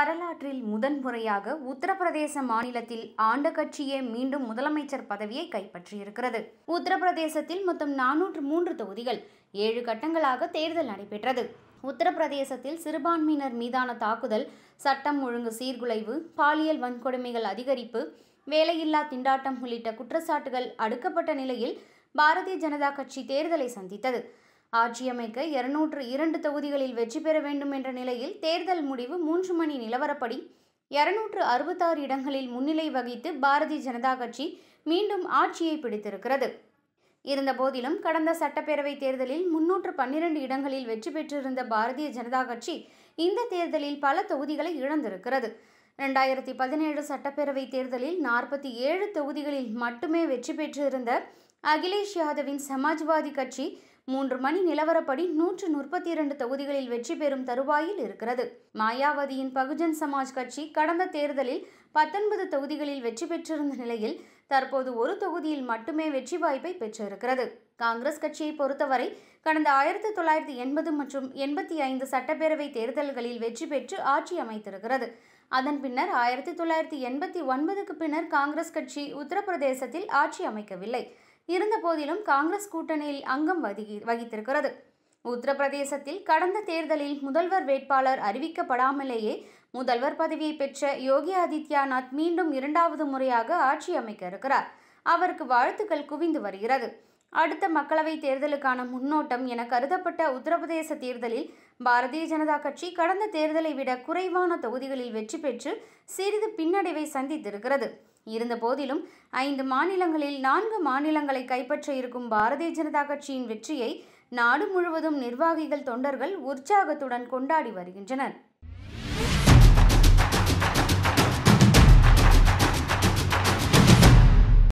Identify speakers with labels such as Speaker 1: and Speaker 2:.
Speaker 1: வரலாற்றில் முதன்முறையாக உத்தரப்பிரதேச மாநிலத்தில் ஆண்ட கட்சியே மீண்டும் முதலமைச்சர் பதவியை கைப்பற்றியிருக்கிறது உத்தரப்பிரதேசத்தில் மொத்தம் நானூற்று மூன்று தொகுதிகள் ஏழு கட்டங்களாக தேர்தல் நடைபெற்றது உத்தரப்பிரதேசத்தில் சிறுபான்மையினர் மீதான தாக்குதல் சட்டம் ஒழுங்கு சீர்குலைவு பாலியல் வன்கொடுமைகள் அதிகரிப்பு வேலையில்லா திண்டாட்டம் உள்ளிட்ட குற்றச்சாட்டுகள் அடுக்கப்பட்ட நிலையில் பாரதிய ஜனதா கட்சி தேர்தலை சந்தித்தது ஆட்சியமைக்க இருநூற்று இரண்டு தொகுதிகளில் வெற்றி பெற வேண்டும் என்ற நிலையில் தேர்தல் முடிவு மூன்று மணி நிலவரப்படி இருநூற்று அறுபத்தாறு இடங்களில் முன்னிலை வகித்து பாரதிய ஜனதா கட்சி மீண்டும் ஆட்சியை பிடித்திருக்கிறது இருந்தபோதிலும் கடந்த சட்டப்பேரவை தேர்தலில் முன்னூற்று பன்னிரண்டு இடங்களில் வெற்றி பெற்றிருந்த பாரதிய ஜனதா கட்சி இந்த தேர்தலில் பல தொகுதிகளை இழந்திருக்கிறது ரெண்டாயிரத்தி பதினேழு சட்டப்பேரவை தேர்தலில் நாற்பத்தி ஏழு தொகுதிகளில் மட்டுமே வெற்றி பெற்றிருந்த அகிலேஷ் யாதவின் சமாஜ்வாதி கட்சி மூன்று மணி நிலவரப்படி நூற்று முப்பத்தி இரண்டு தொகுதிகளில் வெற்றி பெறும் தருவாயில் இருக்கிறது மாயாவதியின் பகுஜன் சமாஜ் கட்சி கடந்த தேர்தலில் பத்தொன்பது தொகுதிகளில் வெற்றி பெற்றிருந்த நிலையில் தற்போது ஒரு தொகுதியில் மட்டுமே வெற்றி வாய்ப்பை பெற்றிருக்கிறது காங்கிரஸ் கட்சியை பொறுத்தவரை கடந்த ஆயிரத்தி தொள்ளாயிரத்தி எண்பது மற்றும் எண்பத்தி ஐந்து சட்டப்பேரவை தேர்தல்களில் வெற்றி பெற்று ஆட்சி அமைத்திருக்கிறது அதன் பின்னர் ஆயிரத்தி தொள்ளாயிரத்தி எண்பத்தி ஒன்பதுக்கு பின்னர் காங்கிரஸ் கட்சி உத்தரப்பிரதேசத்தில் ஆட்சி அமைக்கவில்லை இருந்த போதிலும் காங்கிரஸ் கூட்டணியில் அங்கம் வகி வகித்திருக்கிறது உத்தரப்பிரதேசத்தில் கடந்த தேர்தலில் முதல்வர் வேட்பாளர் அறிவிக்கப்படாமலேயே முதல்வர் பதவியை பெற்ற யோகி ஆதித்யநாத் மீண்டும் இரண்டாவது முறையாக ஆட்சி அமைக்க இருக்கிறார் அவருக்கு வாழ்த்துக்கள் குவிந்து வருகிறது அடுத்த மக்களவைத் தேர்தலுக்கான முன்னோட்டம் என கருதப்பட்ட உத்தரப்பிரதேச தேர்தலில் பாரதிய ஜனதா கட்சி கடந்த தேர்தலை விட குறைவான தொகுதிகளில் வெற்றி பெற்று சிறிது பின்னடைவை சந்தித்திருக்கிறது இருந்த போதிலும் ஐந்து மாநிலங்களில் நான்கு மாநிலங்களை கைப்பற்ற இருக்கும் பாரதிய ஜனதா கட்சியின் வெற்றியை நாடு முழுவதும் நிர்வாகிகள் தொண்டர்கள் உற்சாகத்துடன் கொண்டாடி வருகின்றனர்